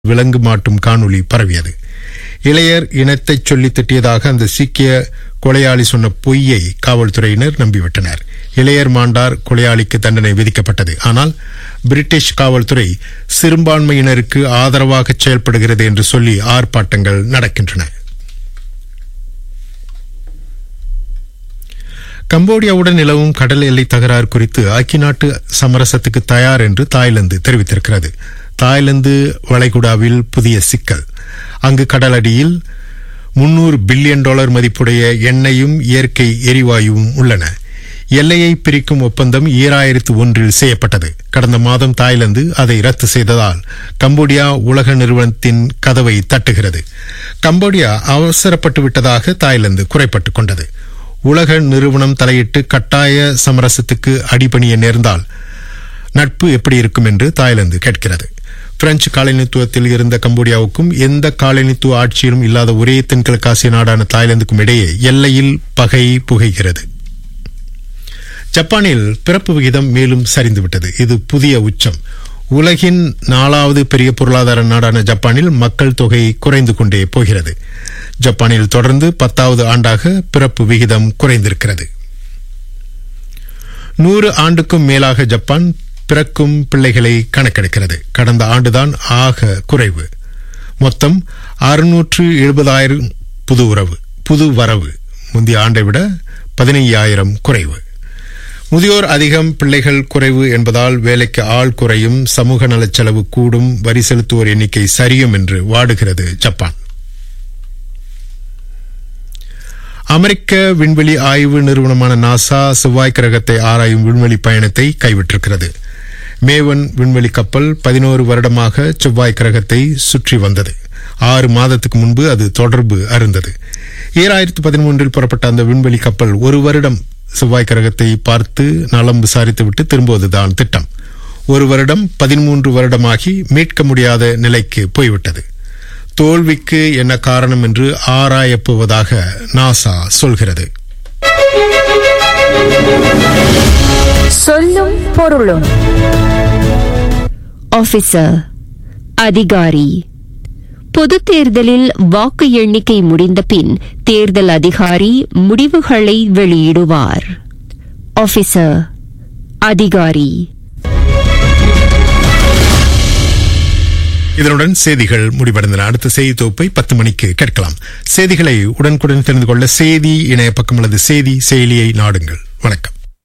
விலங்கு மாட்டும் காணொளி பரவியது இளையர் இனத்தை சொல்லி திட்டியதாக அந்த சீக்கிய கொலையாளி சொன்ன பொய்யை காவல்துறையினர் நம்பிவிட்டனர் இளையர் மாண்டார் கொலையாளிக்கு தண்டனை விதிக்கப்பட்டது ஆனால் பிரிட்டிஷ் காவல்துறை சிறுபான்மையினருக்கு ஆதரவாக செயல்படுகிறது என்று சொல்லி ஆர்ப்பாட்டங்கள் நடக்கின்றன கம்போடியாவுடன் நிலவும் கடல் எல்லை தகராறு குறித்து ஐக்கிய நாட்டு சமரசத்துக்கு தயார் என்று தாய்லாந்து தெரிவித்திருக்கிறது தாய்லாந்து வளைகுடாவில் புதிய சிக்கல் அங்கு கடலடியில் முன்னூறு பில்லியன் டாலர் மதிப்புடைய எண்ணெயும் இயற்கை எரிவாயுவும் உள்ளன எல்லையை பிரிக்கும் ஒப்பந்தம் ஈராயிரத்து ஒன்றில் செய்யப்பட்டது கடந்த மாதம் தாய்லாந்து அதை ரத்து செய்ததால் கம்போடியா உலக நிறுவனத்தின் கதவை தட்டுகிறது கம்போடியா அவசரப்பட்டு விட்டதாக தாய்லாந்து குறைப்பட்டுக் கொண்டது உலக நிறுவனம் தலையிட்டு கட்டாய சமரசத்துக்கு அடிபணிய நேர்ந்தால் நட்பு எப்படி இருக்கும் என்று தாய்லாந்து கேட்கிறது பிரெஞ்சு காலனித்துவத்தில் இருந்த கம்போடியாவுக்கும் எந்த காலனித்துவ ஆட்சியிலும் இல்லாத ஒரே தென்கிழக்காசிய நாடான தாய்லாந்துக்கும் இடையே எல்லையில் பகை புகைகிறது ஜப்பானில் பிறப்பு விகிதம் மேலும் சரிந்துவிட்டது இது புதிய உச்சம் உலகின் நாலாவது பெரிய பொருளாதார நாடான ஜப்பானில் மக்கள் தொகை குறைந்து கொண்டே போகிறது ஜப்பானில் தொடர்ந்து பத்தாவது ஆண்டாக பிறப்பு விகிதம் குறைந்திருக்கிறது நூறு ஆண்டுக்கும் மேலாக ஜப்பான் பிறக்கும் பிள்ளைகளை கணக்கெடுக்கிறது கடந்த ஆண்டுதான் ஆக குறைவு மொத்தம் அறுநூற்று எழுபதாயிரம் புது உறவு புது வரவு முந்தைய ஆண்டை விட பதினையாயிரம் குறைவு முதியோர் அதிகம் பிள்ளைகள் குறைவு என்பதால் வேலைக்கு ஆள் குறையும் சமூக நலச் செலவு கூடும் வரி செலுத்துவோர் எண்ணிக்கை சரியும் என்று வாடுகிறது ஜப்பான் அமெரிக்க விண்வெளி ஆய்வு நிறுவனமான நாசா செவ்வாய் கிரகத்தை ஆராயும் விண்வெளி பயணத்தை கைவிட்டிருக்கிறது மேவன் விண்வெளி கப்பல் பதினோரு வருடமாக செவ்வாய் கிரகத்தை சுற்றி வந்தது ஆறு மாதத்துக்கு முன்பு அது தொடர்பு அருந்தது ஈராயிரத்து பதிமூன்றில் புறப்பட்ட அந்த விண்வெளி கப்பல் ஒரு வருடம் செவ்வாய் கிரகத்தை பார்த்து நலம் விசாரித்துவிட்டு திரும்புவதுதான் திட்டம் ஒரு வருடம் பதிமூன்று வருடமாகி மீட்க முடியாத நிலைக்கு போய்விட்டது தோல்விக்கு என்ன காரணம் என்று ஆராயப்போவதாக நாசா சொல்கிறது சொல்லும் பொருளும் ஆபீசர் அதிகாரி பொது தேர்தலில் வாக்கு எண்ணிக்கை முடிந்த பின் தேர்தல் அதிகாரி முடிவுகளை வெளியிடுவார் ஆபீசர் அதிகாரி இதனுடன் செய்திகள் முடிவடைந்தன அடுத்த செய்தி தொகுப்பை பத்து மணிக்கு கேட்கலாம் செய்திகளை உடனுக்குடன் தெரிந்து கொள்ள செய்தி இணைய பக்கம் அல்லது செய்தி செயலியை நாடுங்கள் வணக்கம்